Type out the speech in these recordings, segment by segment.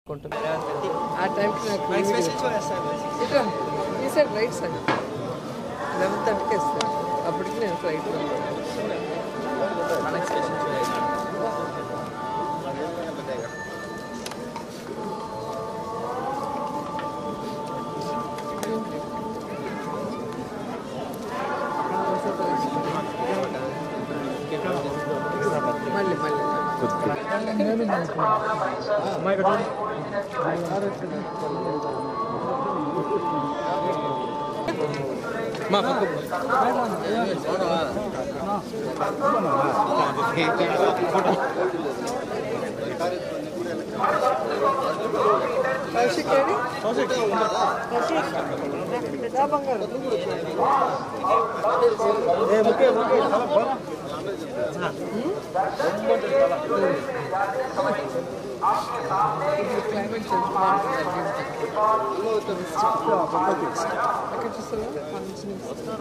కొంటుంది ఆ టైంకి నాకు నెక్స్ట్ ఈవినింగ్ మెసేజ్ వేస్తాను ఇట్లా ఈ సైడ్ రైట్ సైడ్ లెవెన్ థర్టీకి వస్తాను అప్పటికి నేను ఫ్లైట్లో నెక్స్ట్ మెసేజ్ మళ్ళీ మళ్ళీ మా పక్క కౌశిక్ ఏడి? కౌశిక్ దా బంగారు క్లైమేట్ చేంజ్ ఎక్కడ చూస్తారా మంచి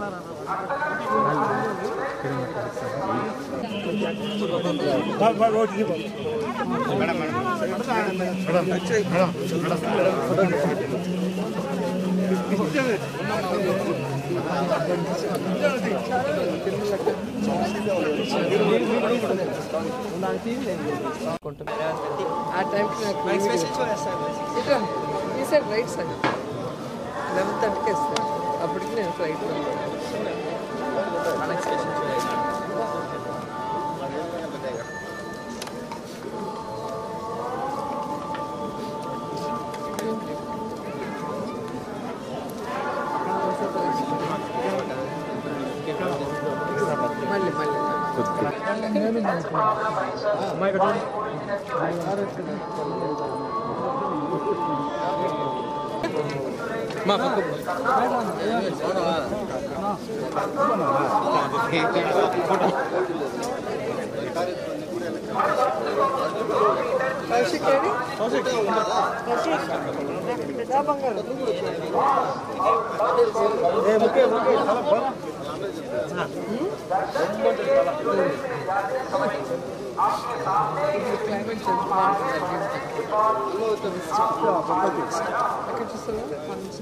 కొంటుంది ఆ టైంకి నాకు నెక్స్ట్ ఈవినింగ్ మెసేజ్ వేస్తాను ఇట్లా ఈ సైడ్ రైట్ సైడ్ లెవెన్ థర్టీకి వస్తాను అప్పటికి నేను ఫ్లైట్లో నెక్స్ట్ మెసేజ్ మళ్ళీ మళ్ళీ మా పక్క కౌశిక్ ఏడి? కౌశిక్ దా బంగారు క్లైమేట్ చేంజ్ ఎక్కడ చూస్తారా మంచి